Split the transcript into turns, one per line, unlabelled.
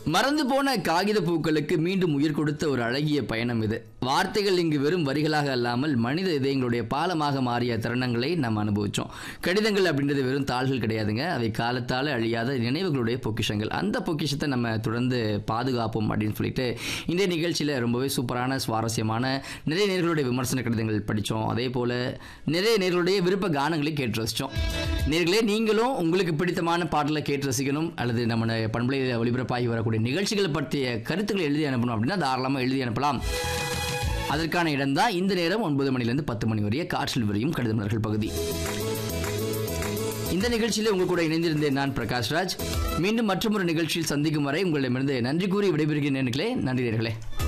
மறந்து போன காகித பூக்களுக்கு மீண்டும் உயிர் கொடுத்த ஒரு அழகிய பயணம் இது வார்த்தைகள் இங்கு வெறும் வரிகளாக அல்லாமல் மனித இதயங்களுடைய பாலமாக மாறிய தருணங்களை நாம் அனுபவிச்சோம் கடிதங்கள் அப்படின்றது வெறும் தாள்கள் கிடையாதுங்க அவை காலத்தால் அழியாத நினைவுகளுடைய பொக்கிஷங்கள் அந்த பொக்கிஷத்தை நம்ம தொடர்ந்து பாதுகாப்போம் அப்படின்னு சொல்லிட்டு இந்த நிகழ்ச்சியில் ரொம்பவே சூப்பரான சுவாரஸ்யமான நிறைய நேர்களுடைய விமர்சன கடிதங்கள் படித்தோம் அதே போல் நிறைய நேர்களுடைய விருப்ப கானங்களை கேட்டு ரசித்தோம் நேர்களே நீங்களும் உங்களுக்கு பிடித்தமான பாடலை கேட்டு ரசிக்கணும் அல்லது நம்ம பண்பலையில் ஒளிபரப்பாகி வரக்கூடிய நிகழ்ச்சிகளை பற்றிய கருத்துக்களை எழுதி அனுப்பணும் அப்படின்னா தாராளமாக எழுதி அனுப்பலாம் அதற்கான இடம்தான் இந்த நேரம் ஒன்பது மணிலேருந்து பத்து மணி வரைய காற்றில் விரியும் கடிதமலர்கள் பகுதி இந்த நிகழ்ச்சியில் உங்கள் கூட இணைந்திருந்தேன் நான் பிரகாஷ்ராஜ் மீண்டும் மற்றொரு நிகழ்ச்சியில் சந்திக்கும் வரை உங்களிடமிருந்து நன்றி கூறி விடைபெறுகிறேன் நேர்களே நன்றி நேர்களே